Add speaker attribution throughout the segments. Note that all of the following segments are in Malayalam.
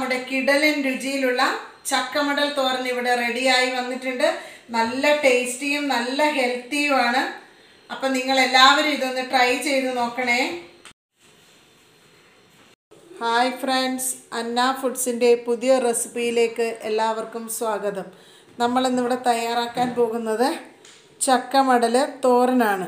Speaker 1: നമ്മുടെ കിടലൻ രുചിയിലുള്ള ചക്കമടൽ തോരൻ ഇവിടെ റെഡിയായി വന്നിട്ടുണ്ട് നല്ല ടേസ്റ്റിയും നല്ല ഹെൽത്തിയുമാണ് അപ്പം നിങ്ങൾ എല്ലാവരും ഇതൊന്ന് ട്രൈ ചെയ്ത് നോക്കണേ ഹായ് ഫ്രണ്ട്സ് അന്ന ഫുഡ്സിൻ്റെ പുതിയ റെസിപ്പിയിലേക്ക് എല്ലാവർക്കും സ്വാഗതം നമ്മളിന്നിവിടെ തയ്യാറാക്കാൻ പോകുന്നത് ചക്കമടൽ തോരനാണ്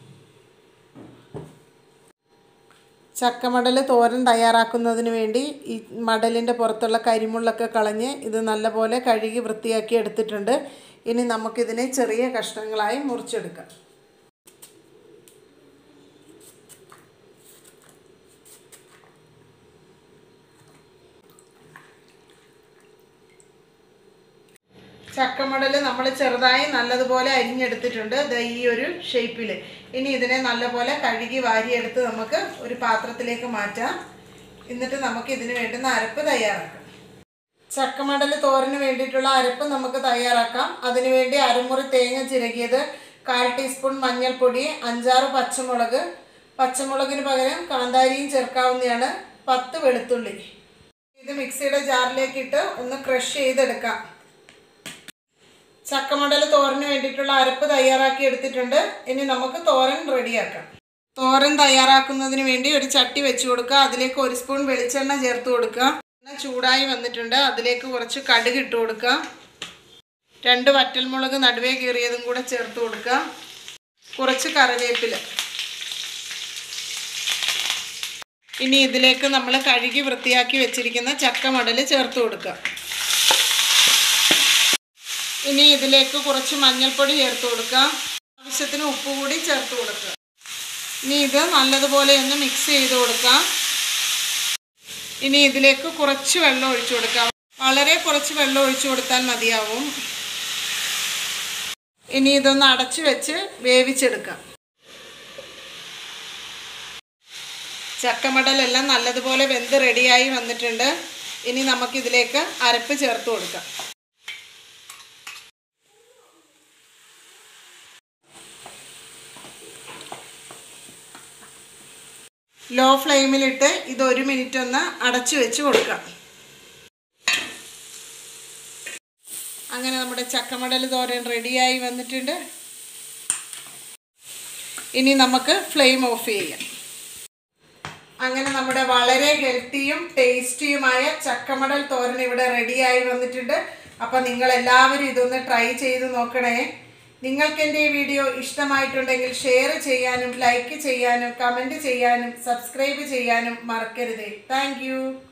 Speaker 1: ചക്കമടൽ തോരൻ തയ്യാറാക്കുന്നതിന് വേണ്ടി ഈ മടലിൻ്റെ പുറത്തുള്ള കരിമുള്ളൊക്കെ കളഞ്ഞ് ഇത് നല്ലപോലെ കഴുകി വൃത്തിയാക്കി എടുത്തിട്ടുണ്ട് ഇനി നമുക്കിതിനെ ചെറിയ കഷ്ണങ്ങളായി മുറിച്ചെടുക്കാം ചക്കമടൽ നമ്മൾ ചെറുതായി നല്ലതുപോലെ അരിഞ്ഞെടുത്തിട്ടുണ്ട് ദേ ഈ ഒരു ഷേപ്പിൽ ഇനി ഇതിനെ നല്ലപോലെ കഴുകി വാരിയെടുത്ത് നമുക്ക് ഒരു പാത്രത്തിലേക്ക് മാറ്റാം എന്നിട്ട് നമുക്ക് ഇതിന് വേണ്ടുന്ന അരപ്പ് തയ്യാറാക്കാം ചക്കമടൽ തോരന് വേണ്ടിയിട്ടുള്ള അരപ്പ് നമുക്ക് തയ്യാറാക്കാം അതിനുവേണ്ടി അരമുറി തേങ്ങ ചിരകിയത് കാൽ ടീസ്പൂൺ മഞ്ഞൾപ്പൊടി അഞ്ചാറ് പച്ചമുളക് പച്ചമുളകിന് പകരം കാന്താരിയും ചേർക്കാവുന്നതാണ് പത്ത് വെളുത്തുള്ളി ഇത് മിക്സിയുടെ ജാറിലേക്ക് ഇട്ട് ഒന്ന് ക്രഷ് ചെയ്തെടുക്കാം ചക്കമടൽ തോരന് വേണ്ടിയിട്ടുള്ള അരപ്പ് തയ്യാറാക്കി എടുത്തിട്ടുണ്ട് ഇനി നമുക്ക് തോരൻ റെഡിയാക്കാം തോരൻ തയ്യാറാക്കുന്നതിന് വേണ്ടി ഒരു ചട്ടി വെച്ച് കൊടുക്കുക അതിലേക്ക് ഒരു സ്പൂൺ വെളിച്ചെണ്ണ ചേർത്ത് കൊടുക്കുക എണ്ണ ചൂടായി വന്നിട്ടുണ്ട് അതിലേക്ക് കുറച്ച് കടുക് ഇട്ട് കൊടുക്കുക രണ്ട് വറ്റൽമുളക് നടുവേ കീറിയതും കൂടെ ചേർത്ത് കൊടുക്കുക കുറച്ച് കറിവേപ്പില ഇനി ഇതിലേക്ക് നമ്മൾ കഴുകി വൃത്തിയാക്കി വെച്ചിരിക്കുന്ന ചക്കമടൽ ചേർത്ത് കൊടുക്കുക ഇനി ഇതിലേക്ക് കുറച്ച് മഞ്ഞൾപ്പൊടി ചേർത്ത് കൊടുക്കുക ആവശ്യത്തിന് ഉപ്പ് കൂടി ചേർത്ത് കൊടുക്കുക ഇനി ഇത് നല്ലതുപോലെ ഒന്ന് മിക്സ് ചെയ്ത് കൊടുക്കാം ഇനി ഇതിലേക്ക് കുറച്ച് വെള്ളം ഒഴിച്ചു കൊടുക്കാം വളരെ കുറച്ച് വെള്ളം ഒഴിച്ചു കൊടുത്താൽ മതിയാവും ഇനി ഇതൊന്ന് അടച്ചു വെച്ച് വേവിച്ചെടുക്കാം ചക്കമടലെല്ലാം നല്ലതുപോലെ വെന്ത് റെഡിയായി വന്നിട്ടുണ്ട് ഇനി നമുക്കിതിലേക്ക് അരപ്പ് ചേർത്ത് കൊടുക്കാം ലോ ഫ്ലെയിമിലിട്ട് ഇത് ഒരു മിനിറ്റ് ഒന്ന് അടച്ചു വെച്ച് കൊടുക്കാം അങ്ങനെ നമ്മുടെ ചക്കമടൽ തോരൻ റെഡിയായി വന്നിട്ടുണ്ട് ഇനി നമുക്ക് ഫ്ലെയിം ഓഫ് ചെയ്യാം അങ്ങനെ നമ്മുടെ വളരെ ഹെൽത്തിയും ടേസ്റ്റിയുമായ ചക്കമടൽ തോരൻ ഇവിടെ റെഡിയായി വന്നിട്ടുണ്ട് അപ്പം നിങ്ങൾ എല്ലാവരും ഇതൊന്ന് ട്രൈ ചെയ്ത് നോക്കണേ നിങ്ങൾക്ക് എൻ്റെ ഈ വീഡിയോ ഇഷ്ടമായിട്ടുണ്ടെങ്കിൽ ഷെയർ ചെയ്യാനും ലൈക്ക് ചെയ്യാനും കമൻറ്റ് ചെയ്യാനും സബ്സ്ക്രൈബ് ചെയ്യാനും മറക്കരുതേ താങ്ക്